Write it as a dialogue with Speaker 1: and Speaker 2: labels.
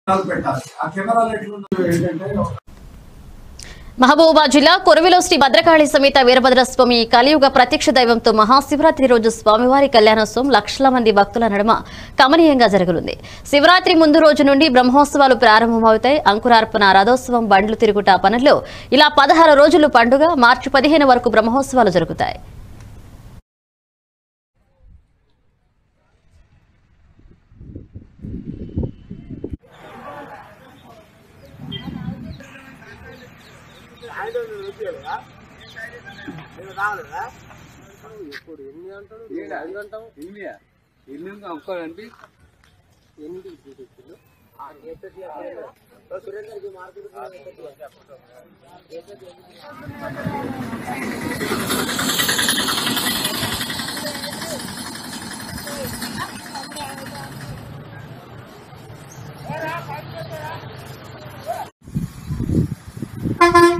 Speaker 1: పెట్టాలి ఆ కెమెరాలు ఎట్లుందో ఏంటంటే
Speaker 2: మహబూబాబాద్ జిల్లా కొరవిలో శ్రీ భద్రకాళి సమేత వీరభద్ర స్వామి కలియుగ ప్రత్యక్ష దైవంతో మహాశివరాత్రి రోజు స్వామివారి కళ్యాణోత్సవం లక్షల మంది భక్తుల నడుమ కమనీయంగా జరగనుంది శివరాత్రి ముందు రోజు నుండి బ్రహ్మోత్సవాలు ప్రారంభమవుతాయి అంకురార్పణ రథోత్సవం బండ్లు తిరుగుట పనుల్లో ఇలా పదహారు రోజులు పండుగ మార్చి పదిహేను వరకు బ్రహ్మోత్సవాలు జరుగుతాయి
Speaker 3: Thank you.